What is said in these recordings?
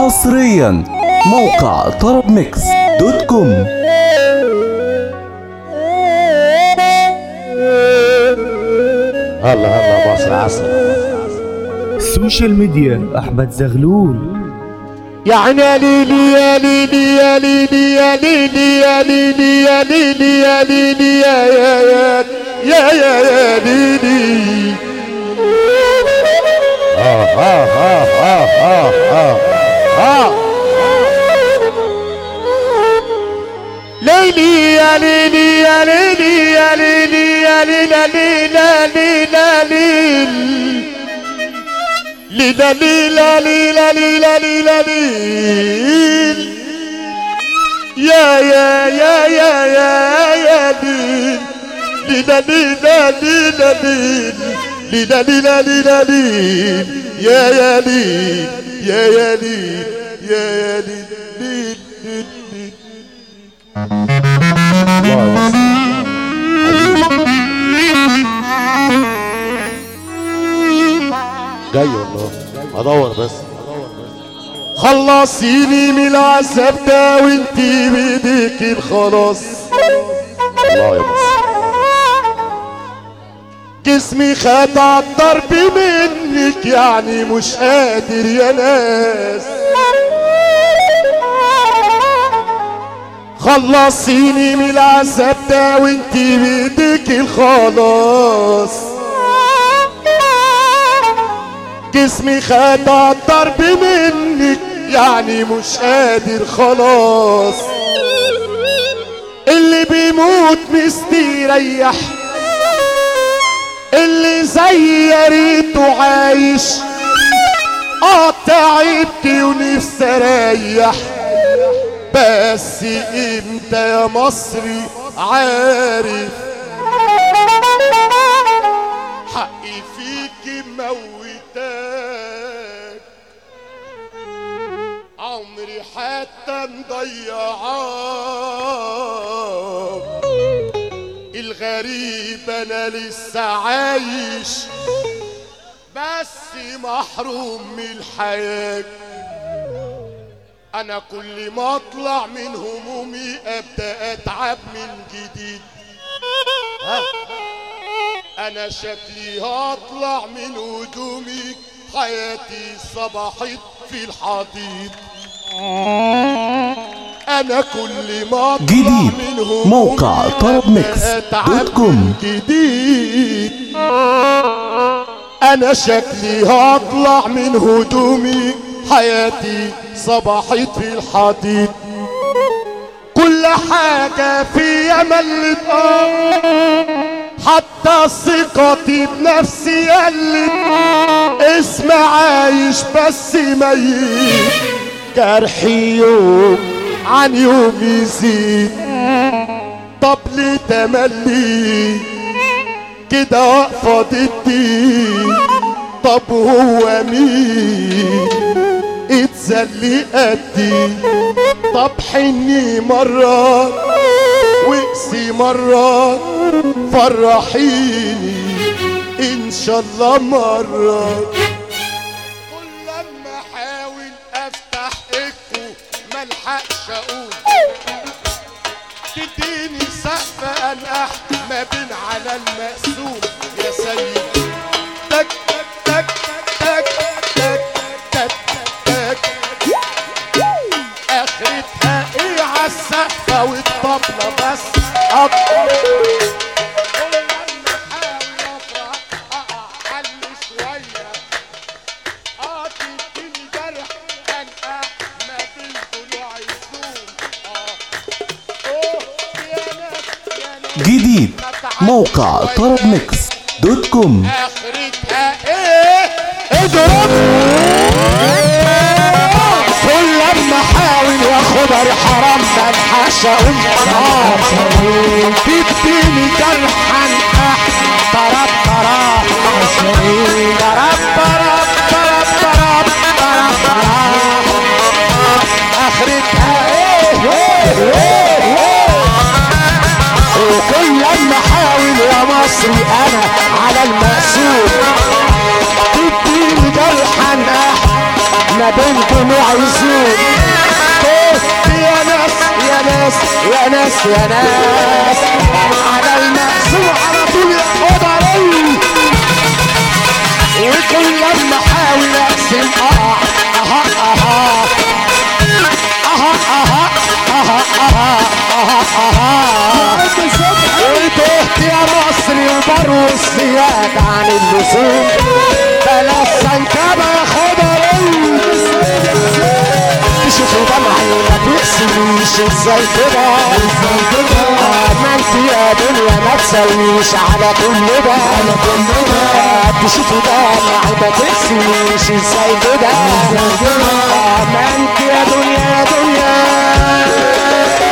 حصريا موقع طرب ميكس دوت كوم هلا هلا مصر عسل السوشيال ميديا احمد زغلول يا عيني يا ليلي يا ليلي يا ليلي يا ليلي يا ليلي يا ليلي يا ليلي يا يا يا يا يا يا ليلي ها ها ها ها ها ها ها ليلي يا ليلي يا ليلي يا ليلي يا ليلى ليلى ليلى ليل ليلى ليلى ليلى ليلى ليلى ليل يا يا يا يا يا يا ليل ليلى ليلى ليلى ليل ليلى ليلى ليلى ليل يا يا ليل يا يا ليل يا يا ليل ليل ليل ليل الله جاي والله ادور بس خلصيني من العذاب ده وانتي بايديك الخلاص الله يا مصر جسمي خد الضرب منك يعني مش قادر يا ناس خلصيني من العذاب ده وانتي بايديك الخلاص جسمي خد الضرب منك يعني مش قادر خلاص اللي بيموت مستريح اللي زي يا ريته عايش اه تعبت ونفسي اريح بس امتى يا مصري عارف حقي فيك موتاك عمري حتى مضيعاك الغريب انا لسه عايش بس محروم من الحياه انا كل ما اطلع من همومي ابدا اتعب من جديد ها؟ انا شكلي هطلع من هدومي حياتي صبحت في الحضيض انا كل ما اطلع جديد. من همومي موقع طرب ميكس أتعب دوت كوم. من جديد انا شكلي هطلع من هدومي حياتي صبحت في الحضيض كل حاجة فيا ملت اه حتى ثقتي بنفسي قلت اسم عايش بس ميت جرحي يوم عن يوم يزيد طب ليه تملي كده واقفة ضدي طب هو مين اتذلي قدي طب حني مرة واقسي مرة فرحيني ان شاء الله مرة كل لما احاول افتح اكو ملحقش اقول تديني سقف انقح ما بين على المقسوم يا سيدي تك تك تك تك تك تك تك اخرتها ايه عالسقفة والطبلة بس اكتر كل لما احاول افرح اقع علي شوية اه تديني جرح انقح ما بين ضلوع الزوم اه اوه يا ناس يا ناس جديد موقع طرب ميكس دوت كوم اخرتها ايه اضرب كل لما احاول واخدها حرام بنحاش اقول اه تديني جرحا طرب طرب طرب طرب طرب طرب طرب طرب اخرتها ايه ايه ايه ايه وكل لما احاول يا مصري انا على المقسوم تديني جرحا ما بين دموع يزول تهت يا ناس يا ناس يا ناس يا ناس على المقسوم على طول ياخدها ري وكل لما احاول اقسم اه اها اها اها اها اها اها اها اها وتهت يا مصري وبروس زيادة عن اللزوم بلاش سنكبة ياخدها ري تشوف دمعي ما تقسميش ازاي كده آه، ما انت يا دنيا ما تسويش على كل ده آه، تشوف دمعي ما تقسميش ازاي كده آه، ما انت يا دنيا يا دنيا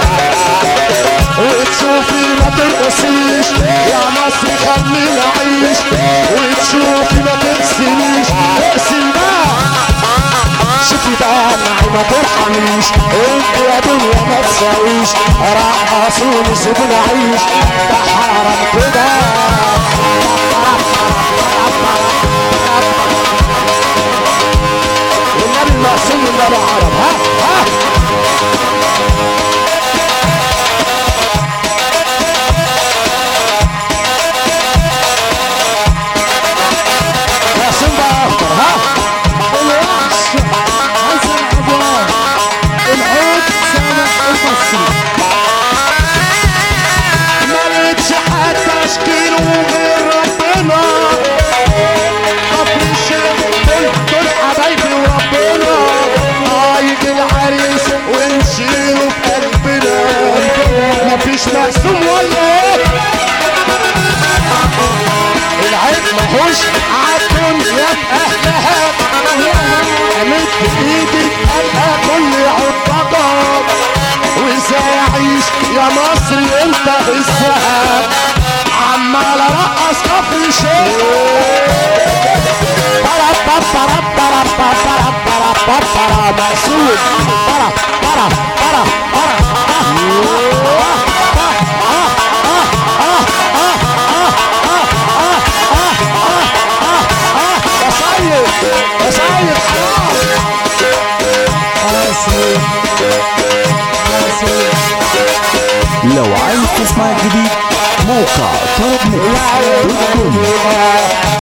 وتشوفي ما ترقصيش يا مصر خلينا نعيش وتشوفي ما تقسميش اقسم بقى شوفي بقى معي ما ترحميش انت يا دنيا ما تساويش رقصوني سيبوني اعيش ده حرام كده والنبي المعصوم النبي عرب ها ها معصوم بقى اخضر ها الوحش حسن عبوان العود سامح الفصل ما لقيتش حتى اشكيله غير ربنا خاطر الشيخ دول دول حبايبي وربنا اه يجي العريس ونشيله في قلبنا مفيش مقسوم ولا ايه العيب ماهوش عالدنيا بأهلها أمد إيدي ألقى كل عطاقة وإزاي أعيش يا مصر أنت الذهب عمال أرقص كفر شيء برا برا برا برا برا برا برا برا مقسوم برا برا برا برا يا سيد يا سيد لو عايز تسمع الجديد موقع طرب ميكس دوت كوم حرام